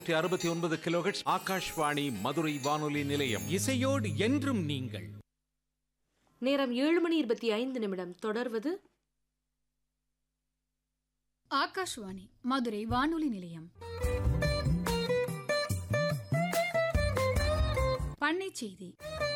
அறுபத்தி ஒன்பது கிலோஹெட்ஸ் ஆகாஷ்வாணி மதுரை வானொலி நிலையம் இசையோடு என்றும் நீங்கள் நேரம் ஏழு மணி இருபத்தி ஐந்து நிமிடம் தொடர்வது ஆகாஷ்வாணி மதுரை வானொலி நிலையம் பண்ணை செய்தி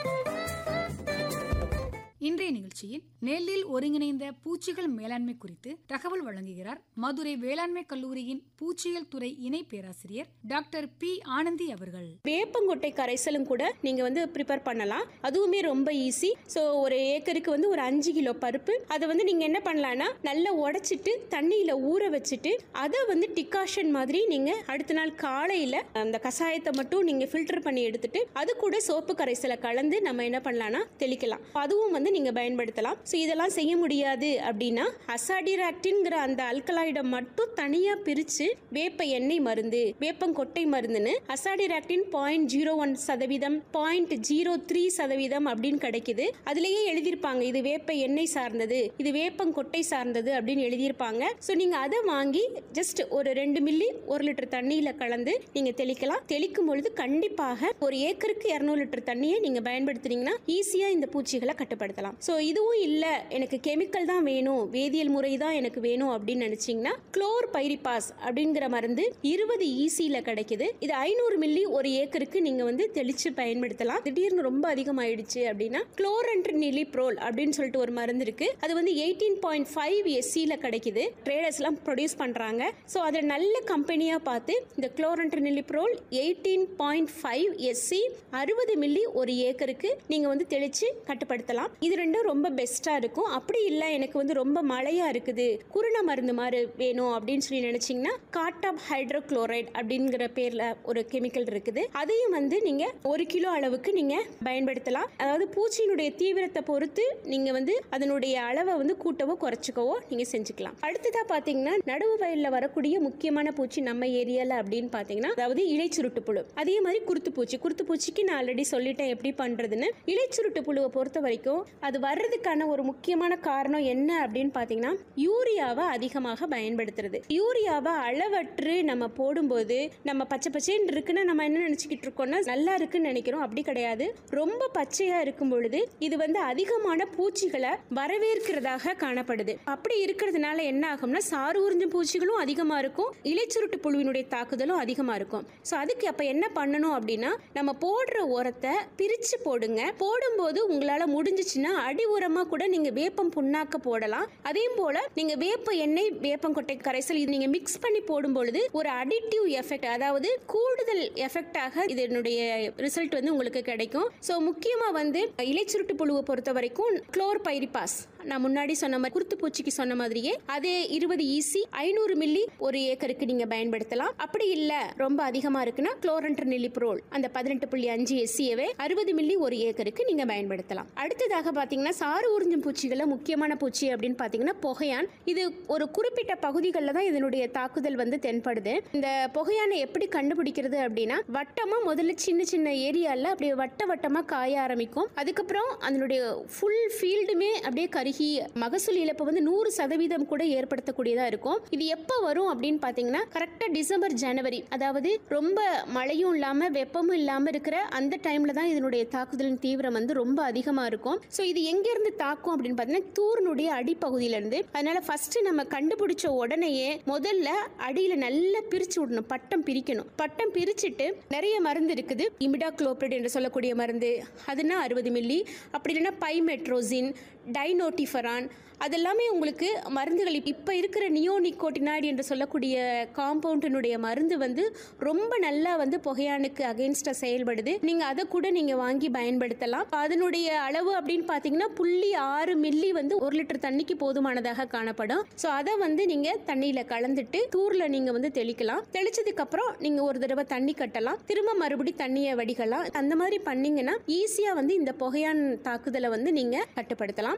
இன்றைய நிகழ்ச்சியில் நெல்லில் ஒருங்கிணைந்த பூச்சிகள் மேலாண்மை குறித்து தகவல் வழங்குகிறார் மதுரை வேளாண்மை கல்லூரியின் பூச்சியல் துறை இணை பேராசிரியர் டாக்டர் பி ஆனந்தி அவர்கள் வேப்பங்கொட்டை கரைசலும் கூட நீங்க வந்து ப்ரிப்பேர் பண்ணலாம் அதுவுமே ரொம்ப ஈஸி ஸோ ஒரு ஏக்கருக்கு வந்து ஒரு அஞ்சு கிலோ பருப்பு அதை வந்து நீங்க என்ன பண்ணலாம்னா நல்லா உடைச்சிட்டு தண்ணியில ஊற வச்சுட்டு அதை வந்து டிகாஷன் மாதிரி நீங்க அடுத்த நாள் காலையில அந்த கஷாயத்தை மட்டும் நீங்க ஃபில்டர் பண்ணி எடுத்துட்டு அது கூட சோப்பு கரைசலை கலந்து நம்ம என்ன பண்ணலாம்னா தெளிக்கலாம் அதுவும் வந்து நீங்க பயன்படுத்தலாம் ஸோ இதெல்லாம் செய்ய முடியாது அப்படின்னா அசாடிராக்டின்ங்கிற அந்த அல்கலாய்டை மட்டும் தனியா பிரிச்சு வேப்ப எண்ணெய் மருந்து வேப்பங்கொட்டை மருந்துன்னு அசாடிராக்டின் பாயிண்ட் ஜீரோ ஒன் சதவீதம் பாயிண்ட் ஜீரோ த்ரீ சதவீதம் அப்படின்னு கிடைக்குது அதுலயே எழுதியிருப்பாங்க இது வேப்ப எண்ணெய் சார்ந்தது இது வேப்பங்கொட்டை சார்ந்தது அப்படின்னு எழுதியிருப்பாங்க ஸோ நீங்க அதை வாங்கி ஜஸ்ட் ஒரு ரெண்டு மில்லி ஒரு லிட்டர் தண்ணியில கலந்து நீங்க தெளிக்கலாம் தெளிக்கும் பொழுது கண்டிப்பாக ஒரு ஏக்கருக்கு இரநூறு லிட்டர் தண்ணியை நீங்க பயன்படுத்துனீங்கன்னா ஈஸியா இந்த பூச்சிகளை கட்டுப்படுத்தலாம் ஸோ இதுவும் இல்ல எனக்கு கெமிக்கல் தான் வேணும் வேதியியல் முறை தான் எனக்கு வேணும் அப்படின்னு நினைச்சீங்கன்னா குளோர் பைரிபாஸ் அப்படிங்கிற மருந்து இருபது ஈசியில கிடைக்குது இது ஐநூறு மில்லி ஒரு ஏக்கருக்கு நீங்க வந்து தெளிச்சு பயன்படுத்தலாம் திடீர்னு ரொம்ப அதிகமாயிடுச்சு அப்படின்னா குளோரன்ட் நிலிப்ரோல் அப்படின்னு சொல்லிட்டு ஒரு மருந்து இருக்கு அது வந்து எயிட்டீன் பாயிண்ட் ஃபைவ் எஸ்சியில் கிடைக்குது ட்ரேடர்ஸ் எல்லாம் ப்ரொடியூஸ் பண்றாங்க ஸோ அதை நல்ல கம்பெனியா பார்த்து இந்த chlorantraniliprole eighteen point five SC அறுபது மில்லி ஒரு ஏக்கருக்கு நீங்க வந்து தெளிச்சு கட்டுப்படுத்தலாம் இது ரெண்டும் ரொம்ப பெஸ்டா இருக்கும் அப்படி இல்லை எனக்கு வந்து ரொம்ப மழையா இருக்குது குருண மருந்து மாதிரி வேணும் அப்படின்னு சொல்லி நினைச்சீங்கன்னா காட்டாப் ஹைட்ரோகுளோரைட் அப்படிங்கிற பேர்ல ஒரு கெமிக்கல் இருக்குது அதையும் வந்து நீங்க ஒரு கிலோ அளவுக்கு நீங்க பயன்படுத்தலாம் அதாவது பூச்சியினுடைய தீவிரத்தை பொறுத்து நீங்க வந்து அதனுடைய அளவை வந்து கூட்டவோ குறைச்சிக்கவோ நீங்க செஞ்சுக்கலாம் அடுத்ததா பாத்தீங்கன்னா நடுவு வயல்ல வரக்கூடிய முக்கியமான பூச்சி நம்ம ஏரியால அப்படின்னு பாத்தீங்கன்னா அதாவது இலைச்சுருட்டு புழு அதே மாதிரி குருத்து பூச்சி குருத்து பூச்சிக்கு நான் ஆல்ரெடி சொல்லிட்டேன் எப்படி பண்றதுன்னு இலைச்சுருட்டு புழுவை பொறுத்த வரைக்கும் அது வர்றதுக்கான ஒரு முக்கியமான காரணம் என்ன அப்படின்னு பாத்தீங்கன்னா யூரியாவை அதிகமாக பயன்படுத்துறது யூரியாவை அளவற்று நம்ம போடும்போது நம்ம பச்சை பச்சைன்னு இருக்குன்னு நம்ம என்ன நினைச்சுக்கிட்டு இருக்கோம்னா நல்லா இருக்குன்னு நினைக்கிறோம் அப்படி கிடையாது ரொம்ப பச்சையா இருக்கும் பொழுது இது வந்து அதிகமான பூச்சிகளை வரவேற்கிறதாக காணப்படுது அப்படி இருக்கிறதுனால என்ன ஆகும்னா சாறு உறிஞ்சும் பூச்சிகளும் அதிகமா இருக்கும் இலைச்சுருட்டு புழுவினுடைய தாக்குதலும் அதிகமா இருக்கும் ஸோ அதுக்கு அப்ப என்ன பண்ணணும் அப்படின்னா நம்ம போடுற உரத்தை பிரிச்சு போடுங்க போடும்போது உங்களால முடிஞ்சிச்சுன்னா அடி உரமா கூட நீங்க வேப்பம் புண்ணாக்க போடலாம் அதே போல நீங்க வேப்ப எண்ணெய் வேப்பங்கொட்டை கரைசல் இது நீங்க மிக்ஸ் பண்ணி போடும் பொழுது ஒரு அடிட்டிவ் எஃபெக்ட் அதாவது கூடுதல் எஃபெக்டாக இதனுடைய ரிசல்ட் வந்து உங்களுக்கு கிடைக்கும் ஸோ முக்கியமா வந்து இலைச்சுருட்டு புழுவை பொறுத்த வரைக்கும் குளோர் பைரிபாஸ் நான் முன்னாடி சொன்ன மாதிரி குருத்து பூச்சிக்கு சொன்ன மாதிரியே அதே இருபது ஈசி ஐநூறு மில்லி ஒரு ஏக்கருக்கு நீங்க பயன்படுத்தலாம் அப்படி இல்ல ரொம்ப அதிகமா இருக்குன்னா குளோரன்டர் நிலிப்ரோல் அந்த பதினெட்டு புள்ளி அஞ்சு எஸ்சியவே அறுபது மில்லி ஒரு ஏக்கருக்கு நீங்க பயன்படுத்தலாம் அடுத்ததாக பாத்தீங்கன்னா சாறு உறிஞ்சும் பூச்சிகள்ல முக்கியமான பூச்சி அப்படின்னு பாத்தீங்கன்னா புகையான் இது ஒரு குறிப்பிட்ட பகுதிகளில் தான் இதனுடைய தாக்குதல் வந்து தென்படுது இந்த புகையானை எப்படி கண்டுபிடிக்கிறது அப்படின்னா வட்டமா முதல்ல சின்ன சின்ன ஏரியால அப்படியே வட்ட வட்டமா காய ஆரம்பிக்கும் அதுக்கப்புறம் அதனுடைய ஃபுல் ஃபீல்டுமே அப்படியே கருகி மகசூல் இழப்பு வந்து நூறு சதவீதம் கூட ஏற்படுத்தக்கூடியதா இருக்கும் இது எப்போ வரும் அப்படின்னு பாத்தீங்கன்னா கரெக்டா டிசம்பர் ஜனவரி அதாவது ரொம்ப மழையும் இல்லாம வெப்பமும் இல்லாம இருக்கிற அந்த டைம்ல தான் இதனுடைய தாக்குதலின் தீவிரம் வந்து ரொம்ப அதிகமா இருக்கும் ஸோ இது எங்க இருந்து தாக்கும் அப்படின்னு பாத்தீங்கன்னா தூரினுடைய அடிப்பகுதியில இருந்து அதனால ஃபர்ஸ்ட் நம்ம கண்டுபிடிச்ச உடனேயே முதல்ல அடியில நல்லா பிரிச்சு விடணும் பட்டம் பிரிக்கணும் பட்டம் பிரிச்சுட்டு நிறைய மருந்து இருக்குது இமிடா குளோப்ரேட் என்று சொல்லக்கூடிய மருந்து அதுனா அறுபது மில்லி அப்படி இல்லைன்னா பைமெட்ரோசின் டைனோட்டிஃபரான் அதெல்லாமே உங்களுக்கு மருந்துகள் இப்போ இருக்கிற நியோனிகோட்டினாய்டு என்று சொல்லக்கூடிய காம்பவுண்டினுடைய மருந்து வந்து ரொம்ப நல்லா வந்து புகையானுக்கு அகைன்ஸ்டாக செயல்படுது நீங்கள் அதை கூட நீங்கள் வாங்கி பயன்படுத்தலாம் அதனுடைய அளவு அப்படின்னு பார்த்தீங்கன்னா புள்ளி ஆறு மில்லி வந்து ஒரு லிட்டர் தண்ணிக்கு போதுமானதாக காணப்படும் ஸோ அதை வந்து நீங்கள் தண்ணியில் கலந்துட்டு தூரில் நீங்கள் வந்து தெளிக்கலாம் தெளிச்சதுக்கு அப்புறம் நீங்கள் ஒரு தடவை தண்ணி கட்டலாம் திரும்ப மறுபடி தண்ணியை வடிகலாம் அந்த மாதிரி பண்ணீங்கன்னா ஈஸியாக வந்து இந்த புகையான் தாக்குதலை வந்து நீங்கள் கட்டுப்படுத்தலாம்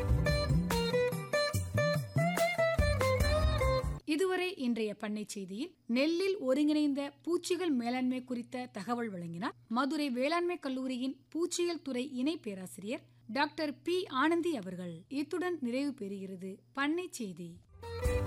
இதுவரை இன்றைய பண்ணை செய்தியில் நெல்லில் ஒருங்கிணைந்த பூச்சிகள் மேலாண்மை குறித்த தகவல் வழங்கினார் மதுரை வேளாண்மை கல்லூரியின் பூச்சியல் துறை இணை பேராசிரியர் டாக்டர் பி ஆனந்தி அவர்கள் இத்துடன் நிறைவு பெறுகிறது பண்ணை செய்தி